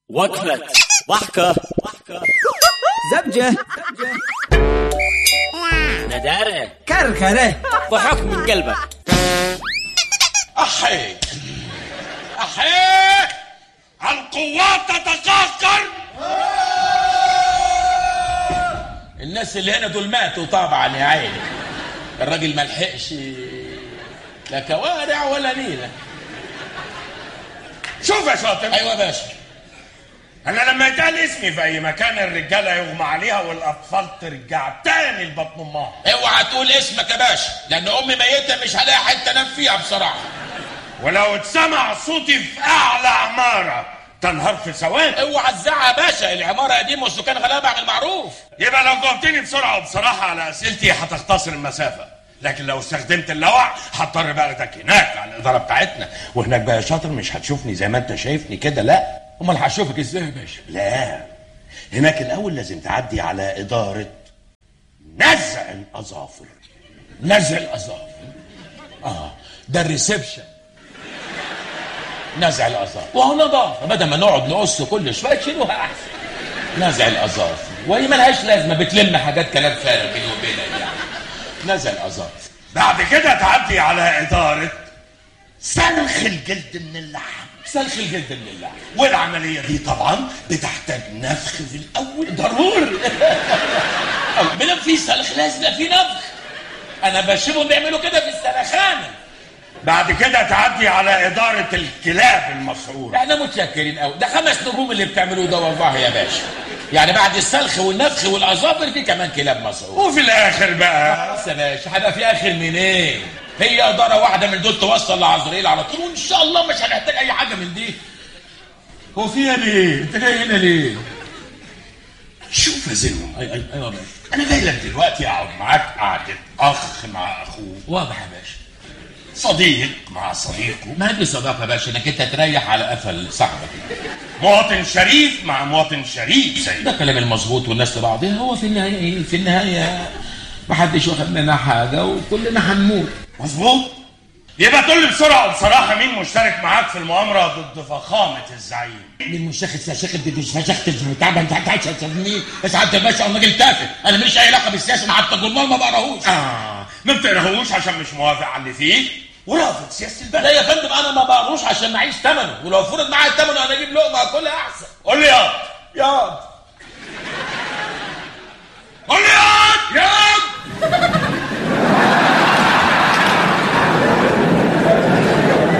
وقفة ضحكة زبجة ندارة كركرة ضحك من قلبك أحي أحي القوات تتقهقر الناس اللي هنا دول ماتوا طبعا يا عيني الراجل ما لحقش لا كوارع ولا نيلة شوف يا شاطر ايوه يا باشا انا لما يتقال اسمي في اي مكان الرجاله يغمى عليها والاطفال ترجع تاني لبطن امها اوعى تقول اسمك يا باشا لان امي ميته مش هلاقي حته انام فيها بصراحه ولو اتسمع صوتي في اعلى عماره تنهار في ثواني اوعى تزعق يا باشا العماره قديمه والسكان غلابه عن المعروف يبقى لو جاوبتني بسرعه وبصراحه على اسئلتي هتختصر المسافه لكن لو استخدمت اللوع هضطر بقى اخدك هناك على الاداره بتاعتنا وهناك بقى يا شاطر مش هتشوفني زي ما انت شايفني كده لا امال هشوفك ازاي يا باشا لا هناك الاول لازم تعدي على اداره نزع الاظافر نزع الاظافر اه ده الريسبشن نزع الاظافر وهو نظافه بدل ما نقعد نقص كل شويه شيلوها احسن نزع الاظافر وهي ملهاش لازمه بتلم حاجات كلام فارغ بيني وبينك يعني نزع الاظافر بعد كده تعدي على اداره سلخ الجلد من اللحم سلخ الجلد من اللحم والعمليه دي طبعا بتحتاج نفخ في الاول ضروري بلا في سلخ لازم يبقى في نفخ انا بشوفهم بيعملوا كده في السلخانه بعد كده تعدي على اداره الكلاب المسعوره احنا متشكرين قوي ده خمس نجوم اللي بتعملوه ده والله يا باشا يعني بعد السلخ والنفخ والاظافر في كمان كلاب مسعور وفي الاخر بقى خلاص يا باشا هيبقى في اخر منين هي اداره واحده من دول توصل لعزرائيل على طول وان شاء الله مش هنحتاج اي حاجه من دي هو فيها ليه انت جاي هنا ليه شوف يا زلمه اي اي ايوه يا باشا انا جاي لك دلوقتي اقعد معاك قعده اخ مع اخوه واضح يا باشا صديق مع صديقه ما دي صداقه يا باشا انك انت تريح على قفل صاحبك مواطن شريف مع مواطن شريف ده سيد كلام المظبوط والناس لبعضها هو في النهايه ايه في النهايه محدش واخد مننا حاجه وكلنا هنموت مظبوط يبقى تقول لي بسرعه وبصراحه مين مشترك معاك في المؤامره ضد فخامه الزعيم من مشاخد ساشخد دي فشخت تعبان انت عايز تسميه بس انت يا باشا انا راجل تافه انا ماليش اي علاقه بالسياسه حتى الجورنال ما بقراهوش اه ما بتقراهوش عشان مش موافق على اللي فيه ورافض سياسه البلد لا يا فندم انا ما بقروش عشان معيش ثمنه ولو فرض معايا ثمنه انا اجيب لقمه اكلها احسن قول لي ياض ياض قول لي ياض ياض